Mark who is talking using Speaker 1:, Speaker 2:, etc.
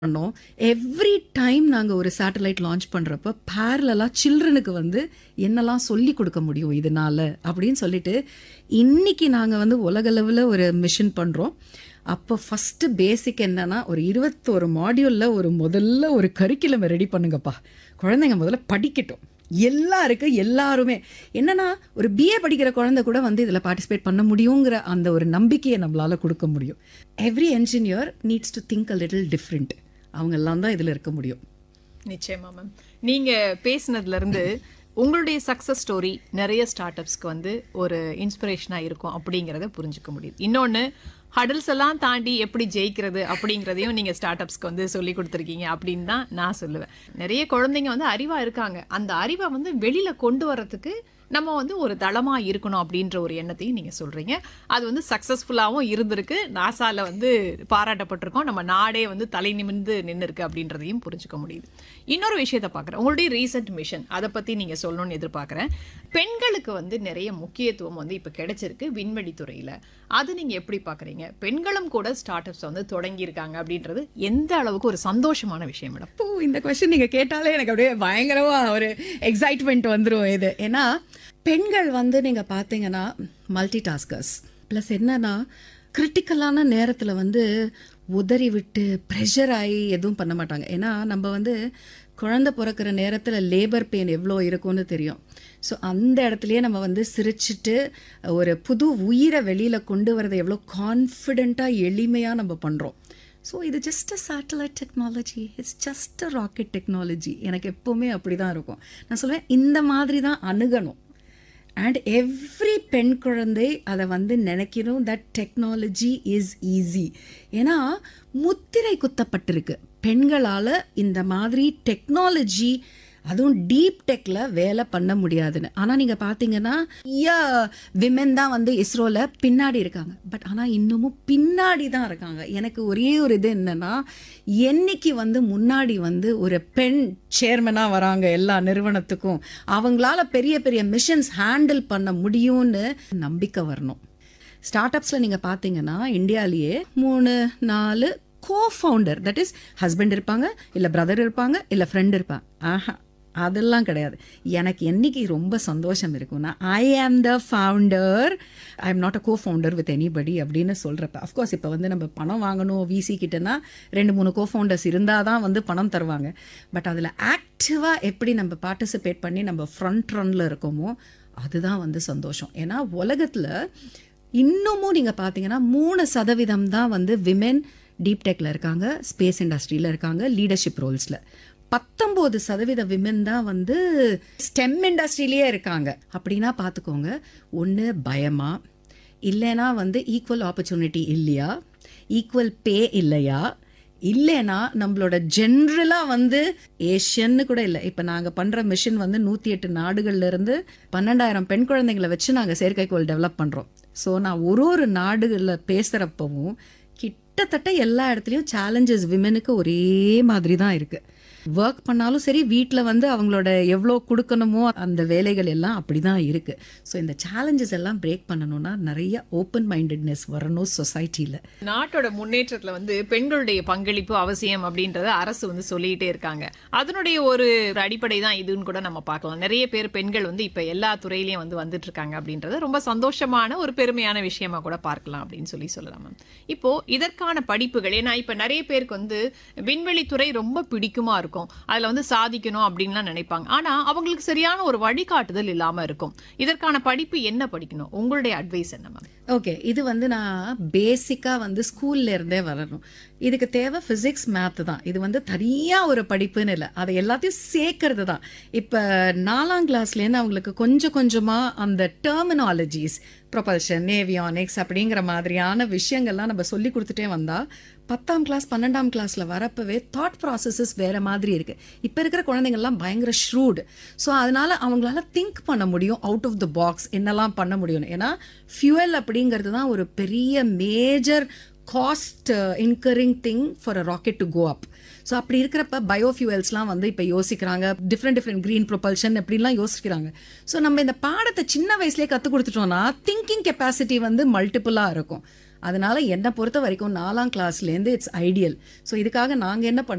Speaker 1: பண்ணோம் every time நாங்கள் ஒரு சேட்டலைட் லான்ச் பண்ணுறப்ப பேரலாக சில்ட்ரனுக்கு வந்து என்னெல்லாம் சொல்லி கொடுக்க முடியும் இதனால அப்படின்னு சொல்லிட்டு இன்னைக்கு நாங்கள் வந்து உலகளவில் ஒரு மிஷன் பண்ணுறோம் அப்போ ஃபஸ்ட்டு பேசிக் என்னன்னா ஒரு இருபத்தோரு மாடியூலில் ஒரு முதல்ல ஒரு கரிக்குலம் ரெடி பண்ணுங்கப்பா குழந்தைங்க முதல்ல படிக்கட்டும் எல்லாருக்கும் எல்லாருமே என்னன்னா ஒரு பிஏ படிக்கிற குழந்தை கூட வந்து இதில் பார்ட்டிசிபேட் பண்ண முடியுங்கிற அந்த ஒரு நம்பிக்கையை நம்மளால கொடுக்க முடியும் every engineer needs to think a little different அவங்க எல்லாம் தான் இதில் இருக்க முடியும்
Speaker 2: நிச்சயமா மேம் நீங்க பேசுனதுல இருந்து உங்களுடைய சக்சஸ் ஸ்டோரி நிறைய ஸ்டார்ட் அப்ஸ்க்கு வந்து ஒரு இன்ஸ்பிரேஷனா இருக்கும் அப்படிங்கறத புரிஞ்சுக்க முடியுது இன்னொன்னு ஹடல்ஸ் எல்லாம் தாண்டி எப்படி ஜெயிக்கிறது அப்படிங்கிறதையும் நீங்க ஸ்டார்ட் அப்ஸ்க்கு வந்து சொல்லி கொடுத்துருக்கீங்க அப்படின்னு தான் நான் சொல்லுவேன் நிறைய குழந்தைங்க வந்து அறிவா இருக்காங்க அந்த அறிவை வந்து வெளியில கொண்டு வர்றதுக்கு நம்ம வந்து ஒரு தளமா இருக்கணும் அப்படின்ற ஒரு எண்ணத்தையும் நீங்க சொல்றீங்க அது வந்து சக்சஸ்ஃபுல்லாகவும் இருந்திருக்கு நாசால வந்து பாராட்டப்பட்டிருக்கோம் நம்ம நாடே வந்து தலை நிமிர்ந்து நின்று இருக்கு அப்படின்றதையும் புரிஞ்சுக்க முடியுது இன்னொரு விஷயத்த பார்க்குறேன் உங்களுடைய ரீசெண்ட் மிஷன் அதை பத்தி நீங்க சொல்லணும்னு எதிர்பார்க்குறேன் பெண்களுக்கு வந்து நிறைய முக்கியத்துவம் வந்து இப்போ கிடைச்சிருக்கு விண்வெளி துறையில அது நீங்க எப்படி பார்க்குறீங்க பெண்களும் கூட ஸ்டார்ட் அப்ஸ் வந்து தொடங்கி இருக்காங்க அப்படின்றது எந்த அளவுக்கு ஒரு சந்தோஷமான விஷயம் மேடம்
Speaker 1: இப்போ இந்த கொஸ்டின் நீங்கள் கேட்டாலே எனக்கு அப்படியே பயங்கரமா ஒரு எக்ஸைட்மெண்ட் வந்துடும் இது ஏன்னா பெண்கள் வந்து நீங்கள் பார்த்தீங்கன்னா மல்டி டாஸ்கர்ஸ் ப்ளஸ் என்னன்னா கிரிட்டிக்கலான நேரத்தில் வந்து உதறி விட்டு ப்ரெஷர் ஆகி எதுவும் பண்ண மாட்டாங்க ஏன்னா நம்ம வந்து குழந்தை பிறக்கிற நேரத்தில் லேபர் பெயின் எவ்வளோ இருக்கும்னு தெரியும் ஸோ அந்த இடத்துலையே நம்ம வந்து சிரிச்சிட்டு ஒரு புது உயிரை வெளியில் கொண்டு வரதை எவ்வளோ கான்ஃபிடெண்ட்டாக எளிமையாக நம்ம பண்ணுறோம் ஸோ இது just a satellite technology it's just a rocket technology எனக்கு எப்போவுமே அப்படி தான் இருக்கும் நான் சொல்லுவேன் இந்த மாதிரி தான் அணுகணும் அண்ட் எவ்ரி பெண் குழந்தை அதை வந்து நினைக்கணும் தட் டெக்னாலஜி இஸ் ஈஸி ஏன்னா முத்திரை குத்தப்பட்டிருக்கு பெண்களால் இந்த மாதிரி டெக்னாலஜி அதுவும் டீப் டெக்கில் வேலை பண்ண முடியாதுன்னு ஆனால் நீங்கள் பார்த்தீங்கன்னா நிறைய விமென் தான் வந்து இஸ்ரோவில் பின்னாடி இருக்காங்க பட் ஆனால் இன்னமும் பின்னாடி தான் இருக்காங்க எனக்கு ஒரே ஒரு இது என்னன்னா என்னைக்கு வந்து முன்னாடி வந்து ஒரு பெண் சேர்மனாக வராங்க எல்லா நிறுவனத்துக்கும் அவங்களால பெரிய பெரிய மிஷன்ஸ் ஹேண்டில் பண்ண முடியும்னு நம்பிக்கை வரணும் ஸ்டார்ட் அப்ஸில் நீங்கள் பார்த்தீங்கன்னா இந்தியாலேயே மூணு நாலு cofounder that is husband இருப்பாங்க இல்லை பிரதர் இருப்பாங்க இல்லை ஃப்ரெண்ட் இருப்பாங்க ஆஹா அதெல்லாம் கிடையாது எனக்கு என்னைக்கு ரொம்ப சந்தோஷம் இருக்கும்னா I am the founder I am not a cofounder with anybody அப்படின்னு சொல்கிறப்ப அஃப்கோர்ஸ் இப்போ வந்து நம்ம பணம் வாங்கணும் விசி கிட்டனா ரெண்டு மூணு கோ ஃபவுண்டர்ஸ் இருந்தால் தான் வந்து பணம் தருவாங்க பட் அதில் ஆக்டிவாக எப்படி நம்ம பார்ட்டிசிபேட் பண்ணி நம்ம ஃப்ரண்ட் ரன்னில் இருக்கோமோ அதுதான் வந்து சந்தோஷம் ஏன்னா உலகத்தில் இன்னமும் நீங்கள் பார்த்தீங்கன்னா மூணு சதவீதம் தான் வந்து விமென் டீப் டெக்கில் இருக்காங்க ஸ்பேஸ் இண்டஸ்ட்ரியில் இருக்காங்க லீடர்ஷிப் ரோல்ஸில் பத்தொம்போது சதவீத விமென் தான் வந்து ஸ்டெம் இண்டஸ்ட்ரியிலேயே இருக்காங்க அப்படின்னா பார்த்துக்கோங்க ஒன்று பயமா இல்லைன்னா வந்து ஈக்குவல் ஆப்பர்ச்சுனிட்டி இல்லையா ஈக்குவல் பே இல்லையா இல்லைன்னா நம்மளோட ஜென்ரலாக வந்து ஏஷியன்னு கூட இல்லை இப்போ நாங்கள் பண்ணுற மிஷன் வந்து நூற்றி எட்டு நாடுகள்ல இருந்து பன்னெண்டாயிரம் பெண் குழந்தைங்களை வச்சு நாங்கள் செயற்கைக்கோள் டெவலப் பண்ணுறோம் ஸோ நான் ஒரு ஒரு நாடுகளில் பேசுகிறப்பவும் கிட்டத்தட்ட எல்லா இடத்துலையும் சேலஞ்சஸ் விமெனுக்கு ஒரே மாதிரி தான் இருக்குது ஒர்க் பண்ணாலும் சரி வீட்டில் வந்து அவங்களோட எவ்வளோ கொடுக்கணுமோ அந்த வேலைகள் எல்லாம் அப்படி தான் இருக்குது ஸோ இந்த சேலஞ்சஸ் எல்லாம் பிரேக் பண்ணணும்னா நிறைய ஓப்பன் மைண்டட்னஸ் வரணும் சொசைட்டியில்
Speaker 2: நாட்டோட முன்னேற்றத்துல வந்து பெண்களுடைய பங்களிப்பு அவசியம் அப்படின்றத அரசு வந்து சொல்லிட்டே இருக்காங்க அதனுடைய ஒரு அடிப்படை தான் இதுன்னு கூட நம்ம பார்க்கலாம் நிறைய பேர் பெண்கள் வந்து இப்ப எல்லா துறையிலயும் வந்து வந்துட்டு இருக்காங்க அப்படின்றது ரொம்ப சந்தோஷமான ஒரு பெருமையான விஷயமா கூட பார்க்கலாம் அப்படின்னு சொல்லி சொல்லலாம் மேம் இப்போ இதற்கான படிப்புகள் ஏன்னா இப்ப நிறைய பேருக்கு வந்து விண்வெளி துறை ரொம்ப பிடிக்குமா இருக்கும் அதுல வந்து சாதிக்கணும் அப்படின்லாம் நினைப்பாங்க ஆனா அவங்களுக்கு சரியான ஒரு வழிகாட்டுதல் இல்லாம இருக்கும் இதற்கான படிப்பு என்ன படிக்கணும் உங்களுடைய அட்வைஸ் என்ன மேம்
Speaker 1: ஓகே இது வந்து நான் பேசிக்காக வந்து ஸ்கூல்ல இருந்தே வரணும் இதுக்கு தேவை ஃபிசிக்ஸ் மேத் தான் இது வந்து தனியாக ஒரு படிப்புன்னு இல்லை அதை எல்லாத்தையும் சேர்க்கறது தான் இப்போ நாலாம் கிளாஸ்லேருந்து அவங்களுக்கு கொஞ்சம் கொஞ்சமாக அந்த டெர்மினாலஜிஸ் ப்ரொபல்ஷன் நேவியானிக்ஸ் அப்படிங்கிற மாதிரியான விஷயங்கள்லாம் நம்ம சொல்லி கொடுத்துட்டே வந்தால் பத்தாம் கிளாஸ் பன்னெண்டாம் கிளாஸில் வரப்பவே தாட் ப்ராசஸஸ் வேறு மாதிரி இருக்குது இப்போ இருக்கிற குழந்தைங்கள்லாம் பயங்கர ஷ்ரூடு ஸோ அதனால் அவங்களால திங்க் பண்ண முடியும் அவுட் ஆஃப் த பாக்ஸ் என்னெல்லாம் பண்ண முடியும் ஏன்னா ஃபியூவல் அப்படிங்கிறது தான் ஒரு பெரிய major cost incurring thing for a rocket to go up so அப்படி இருக்கிறப்ப பயோஃபியூவல்ஸ்லாம் வந்து இப்போ யோசிக்கிறாங்க டிஃப்ரெண்ட் டிஃப்ரெண்ட் க்ரீன் ப்ரொபல்ஷன் அப்படிலாம் யோசிக்கிறாங்க ஸோ நம்ம இந்த பாடத்தை சின்ன வயசுலேயே கற்றுக் கொடுத்துட்டோம்னா திங்கிங் கெப்பாசிட்டி வந்து மல்டிப்புளாக இருக்கும் அதனால என்னை பொறுத்த வரைக்கும் நாலாம் கிளாஸ்லேருந்து இட்ஸ் ஐடியல் ஸோ இதுக்காக நாங்கள் என்ன பண்ணோம்